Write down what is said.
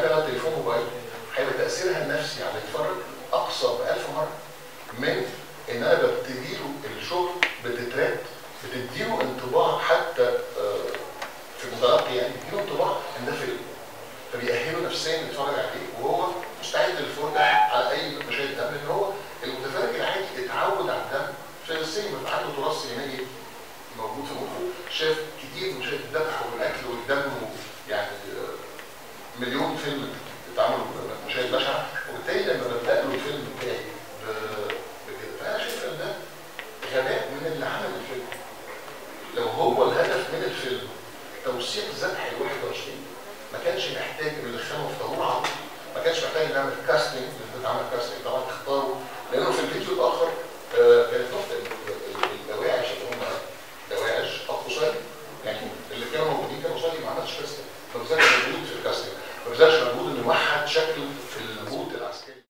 كاميرا تليفون موبايل هيبقى تاثيرها النفسي على اللي يتفرج اقصى ب 1000 مره من ان انا ببتدي له الشغل بتترات بتديله انطباع حتى آه، في المتلقي يعني بتديله انطباع ان ده فيلم فبيأهله نفسيا يتفرج عليه وهو مستعد للفرجه على اي مشاهد دم لان هو المتفرج العادي اتعود على الدم في السينما عنده تراث سينمائي موجود في مخه شاف كتير من مشاهد الذبح والاكل والدم يعني آه، مليون فيلم اتعملوا مشاهد بشعه وبالتالي لما ببدا له الفيلم بتاعي ب- بكده فانا شايف ان ده غباء من اللي عمل الفيلم لو هو الهدف من الفيلم توثيق ذبح ال 21 ما كانش محتاج ندخله في طابور عرض ما كانش محتاج نعمل كاستنج لان اتعمل كاستنج طبعا اختاروا لانه في الفيديو الاخر